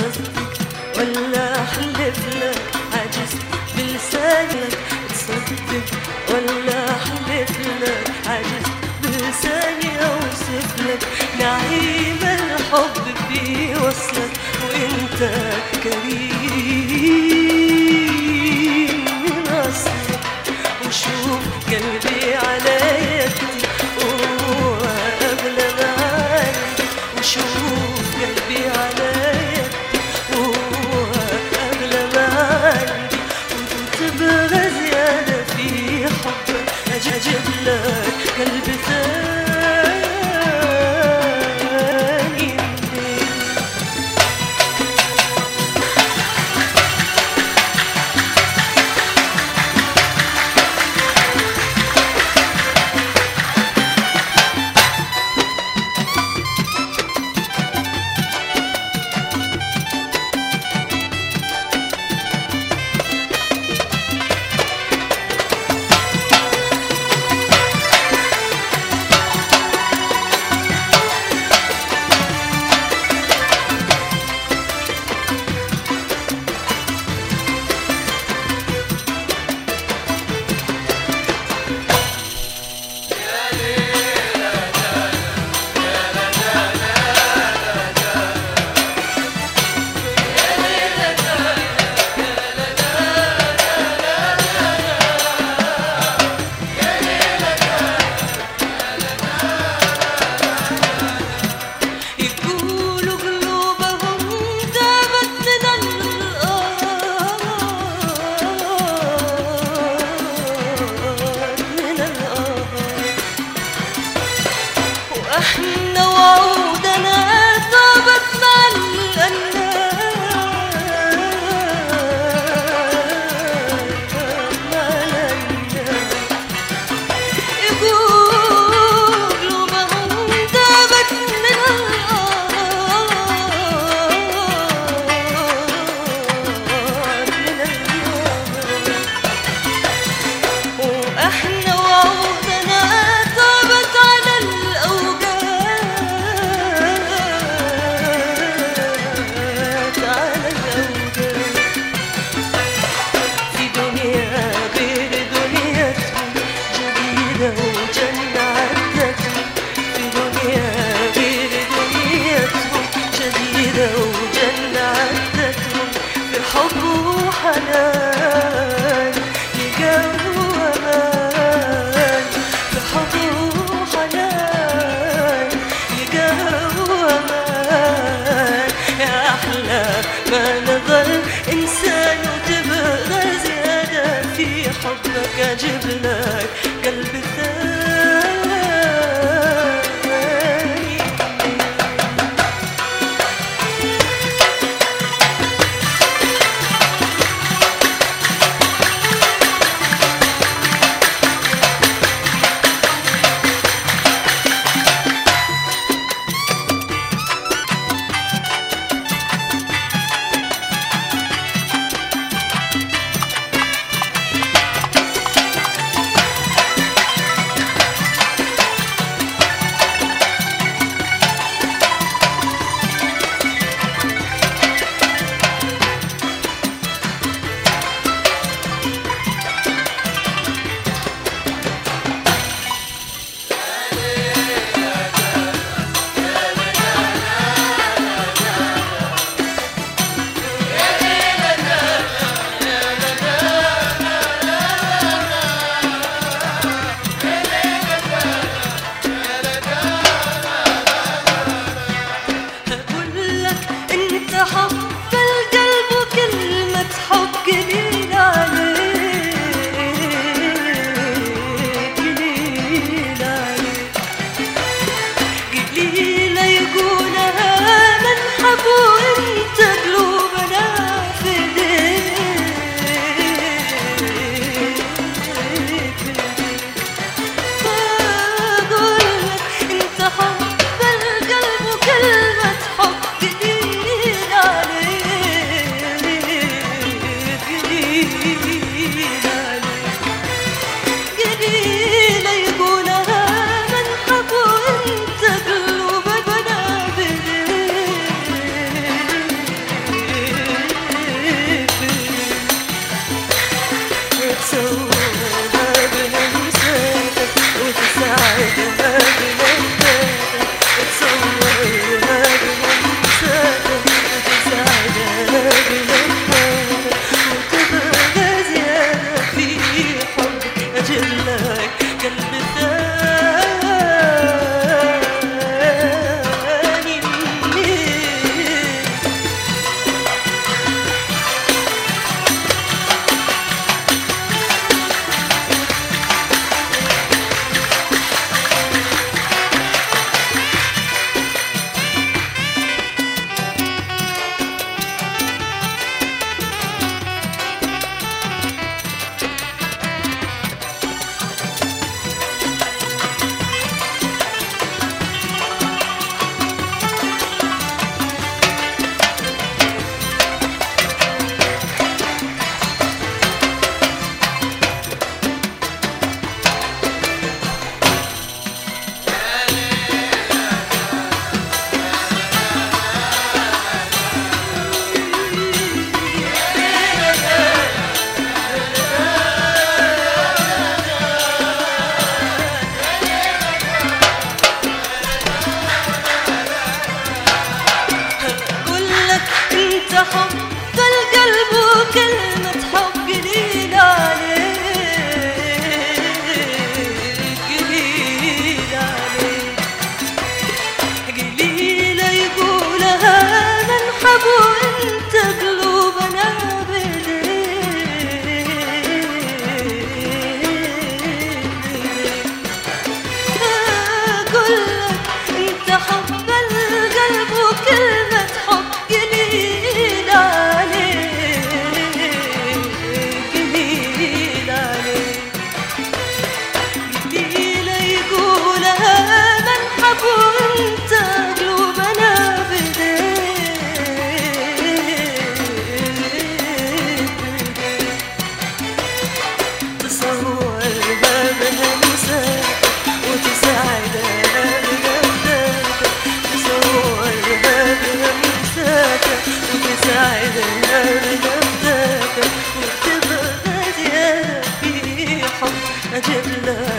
تصدق ولا احلف لك عجزت بلسانك تصدق ولا احلف لك عجزت بلساني اوصف لك نعيم الحب في وصلك وانت كريم من اصلك وشوف قلبي على يدي وهو اغلى ما عندي وشوف قلبي على يدي وهو اغلى ما عندي وكنت تبغى زيادة في حبك اجيب لك قلب ثاني منين يقولوا قلوبهم ذابت من الآه من الآه وإحنا وعودنا ذابت مع الأنام يقولوا ما هم ذابت من الآه من الآه وإحنا وعودنا ثابت على الأوقات على الأوقات في دنيا غير دنيتهم جديدة وجنة عدتهم في دنيا غير دنيتهم جديدة وجنة عدتهم في حب وحنان لقوا أمان في حب وحنان لقوا أمان يا أحلى ما نظل إنسان وتبغى زيادة في حبك أجيب لك قلب ثاني أقول لك أنت حب القلب وكلمة حب قليل عليك قليل عليك قليلة يقولها من حب وأنت قلوبنا في ايديك بقول لك انت حب القلب وكلمة حب جديد عليك انت حب القلب وكلمة حب قليل عليك قليل عليك قليلة يقولها ننحب وانت قلوبنا بديك أقول لك انت حب القلب وكلمة حب قليل عليك قليل عليك قليلة يقولها منحب وانت قلوبنا بديك تصورها بهمسك وتساعدها بنبتك تصورها بهمسك وتساعدها بنبتك وتبغى زيادة في حب أجيب لها